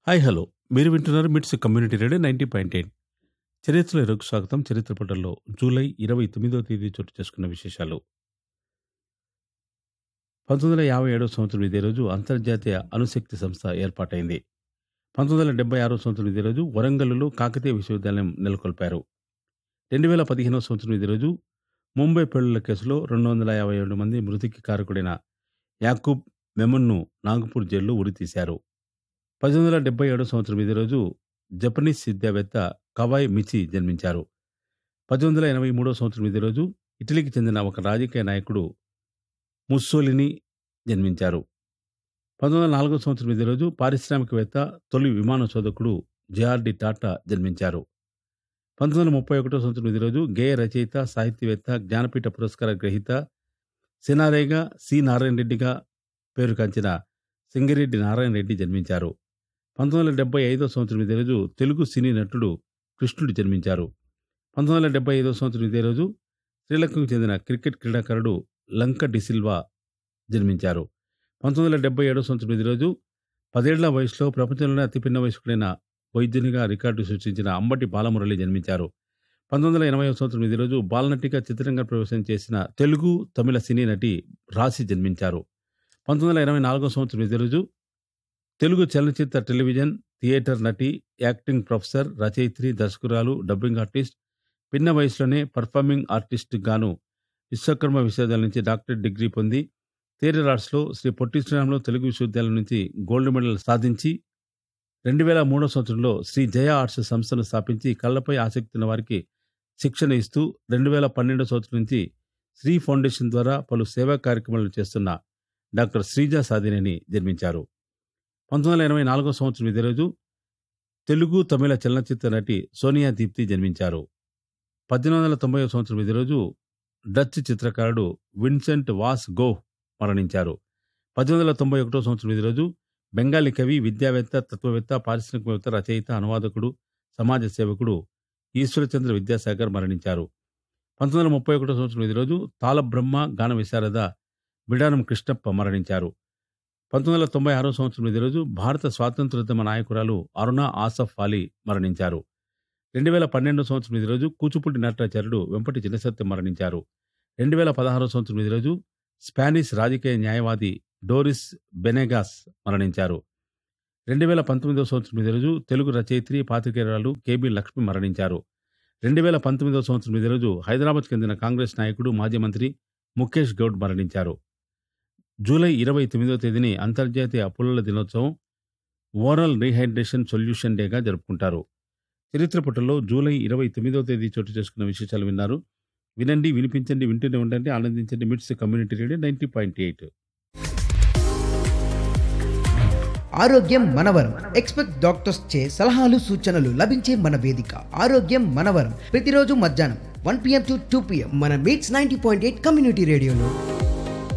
hi hello మీరు వింటున్నారు MITS community radio ninety point eight చరిత్రలో ఇరకు స్వాగతం చరిత్ర పటంలో జూలై ఇరవై తొమ్మిదో తేదీ చోటు చేసుకున్న విశేషాలు పంతొమ్మిది వందల యాభై ఏడవ సంవత్సరం ఇదే రోజు అంతర్జాతీయ అణుశక్తి సంస్థ ఏర్పాటైంది పంతొమ్మిది వందల డెబ్బై ఆరో సంవత్సరం ఇదే రోజు వరంగల్లో కాకతీయ విశ్వవిద్యాలయం నెలకొల్పారు రెండు వేల పదిహేనవ సంవత్సరం ఇదే రోజు ముంబై పెళ్లిళ్ల కేసులో రెండు వందల యాభై ఏడు మంది మృతికి కారకుడైన యాకూబ్ మెమన్ను నాగపూర్ జైల్లో ఉరితీశారు పద్దెనిమిది వందల డెబ్బై ఏడో సంవత్సరం ఇదే రోజు జపనీస్ విద్యావేత్త కవాయ్ మిచి జన్మించారు పద్దెనిమిది వందల ఎనభై మూడో సంవత్సరం ఇదే రోజు ఇటలీకి చెందిన ఒక రాజకీయ నాయకుడు ముస్సోలిని జన్మించారు పంతొమ్మిది వందల నాలుగో సంవత్సరం ఇదే రోజు పారిశ్రామికవేత్త తొలి విమాన శోధకుడు జేఆర్డి టాటా జన్మించారు పంతొమ్మిది వందల ముప్పై ఒకటో సంవత్సరం ఇదే రోజు గేయ రచయిత సాహిత్యవేత్త జ్ఞానపీఠ పురస్కార గ్రహీత సినారేగా సి నారాయణ రెడ్డిగా పేరు కాంచిన సింగిరెడ్డి నారాయణ రెడ్డి జన్మించారు పంతొమ్మిది వందల డెబ్బై ఐదో సంవత్సరం ఇదే రోజు తెలుగు సినీ నటుడు కృష్ణుడు జన్మించారు పంతొమ్మిది వందల డెబ్బై ఐదో సంవత్సరం ఇదే రోజు శ్రీలంకకు చెందిన క్రికెట్ క్రీడాకారుడు లంక డిసిల్వా జన్మించారు పంతొమ్మిది వందల డెబ్బై ఏడో సంవత్సరం ఇదే రోజు పదేళ్ల వయసులో ప్రపంచంలోనే అతి పిన్న వయస్కుడైన వైద్యునిగా రికార్డు సృష్టించిన అంబటి బాలమురళి జన్మించారు పంతొమ్మిది వందల ఎనభై సంవత్సరం ఇదే రోజు బాలనటిగా చిత్రంగా ప్రవేశం చేసిన తెలుగు తమిళ సినీ నటి రాశి జన్మించారు పంతొమ్మిది వందల ఎనభై నాలుగో సంవత్సరం ఇదే రోజు తెలుగు చలనచిత్ర టెలివిజన్ థియేటర్ నటి యాక్టింగ్ ప్రొఫెసర్ రచయిత్రి దర్శకురాలు డబ్బింగ్ ఆర్టిస్ట్ పిన్న వయసులోనే పర్ఫార్మింగ్ ఆర్టిస్ట్ గాను విశ్వకర్మ విశ్వవిద్యాలయం నుంచి డాక్టరేట్ డిగ్రీ పొంది థియేటర్ ఆర్ట్స్లో శ్రీ పొట్టి శ్రీరాములు తెలుగు విశ్వవిద్యాలయం నుంచి గోల్డ్ మెడల్ సాధించి రెండు వేల మూడో సంవత్సరంలో శ్రీ జయ ఆర్ట్స్ సంస్థను స్థాపించి కళ్ళపై ఆసక్తి ఉన్న వారికి శిక్షణ ఇస్తూ రెండు వేల పన్నెండో సంవత్సరం నుంచి శ్రీ ఫౌండేషన్ ద్వారా పలు సేవా కార్యక్రమాలు చేస్తున్న డాక్టర్ శ్రీజ సాదినేని జన్మించారు పంతొమ్మిది వందల ఎనభై నాలుగో సంవత్సరం ఇదే రోజు తెలుగు తమిళ చలనచిత్ర నటి సోనియా దీప్తి జన్మించారు పద్దెనిమిది వందల తొంభై సంవత్సరం ఇదే రోజు డచ్ చిత్రకారుడు విన్సెంట్ వాస్ గోహ్ మరణించారు పద్దెనిమిది వందల తొంభై ఒకటో సంవత్సరం ఇదే రోజు బెంగాలీ కవి విద్యావేత్త తత్వవేత్త పారిశ్రామికవేత్త రచయిత అనువాదకుడు సమాజ సేవకుడు ఈశ్వరచంద్ర విద్యాసాగర్ మరణించారు పంతొమ్మిది వందల ముప్పై ఒకటో సంవత్సరం ఇదే రోజు తాళబ్రహ్మ గాన విశారద బిడానం కృష్ణప్ప మరణించారు పంతొమ్మిది వందల తొంభై ఆరో సంవత్సరం ఇదే రోజు భారత స్వాతంత్రోద్యమ నాయకురాలు అరుణ ఆసఫ్ అలీ మరణించారు రెండు వేల పన్నెండో సంవత్సరం ఇదే రోజు కూచిపూడి నాట్యాచార్యుడు వెంపటి చిన్నసత్యం మరణించారు రెండు వేల పదహారో సంవత్సరం ఇదే రోజు స్పానిష్ రాజకీయ న్యాయవాది డోరిస్ బెనెగాస్ మరణించారు రెండు వేల పంతొమ్మిదవ సంవత్సరం ఇదే రోజు తెలుగు రచయిత్రి పాత్రికేయురాలు కేబి లక్ష్మి మరణించారు రెండు వేల పంతొమ్మిదవ సంవత్సరం ఇదే రోజు హైదరాబాద్ చెందిన కాంగ్రెస్ నాయకుడు మాజీ మంత్రి ముఖేష్ గౌడ్ మరణించారు జూలై ఇరవై తొమ్మిదవ తేదీని అంతర్జాతీయ పుల్లల దినోత్సవం ఓరల్ రీహైడ్రేషన్ సొల్యూషన్ డేగా జరుపుకుంటారు చరిత్ర పుటల్లో జూలై ఇరవై తొమ్మిదవ తేదీ చోటు చేసుకున్న విశేషాలు విన్నారు వినండి వినిపించండి వింటూనే ఉండండి ఆనందించండి MITS community radio ninety point eight ఆరోగ్యం మనవరం ఎక్స్పెక్ట్ డాక్టర్స్ చే సలహాలు సూచనలు లభించే మన వేదిక ఆరోగ్యం మనవరం ప్రతిరోజు మధ్యాహ్నం one PM to two PM మన MITS ninety point eight community రేడియోలో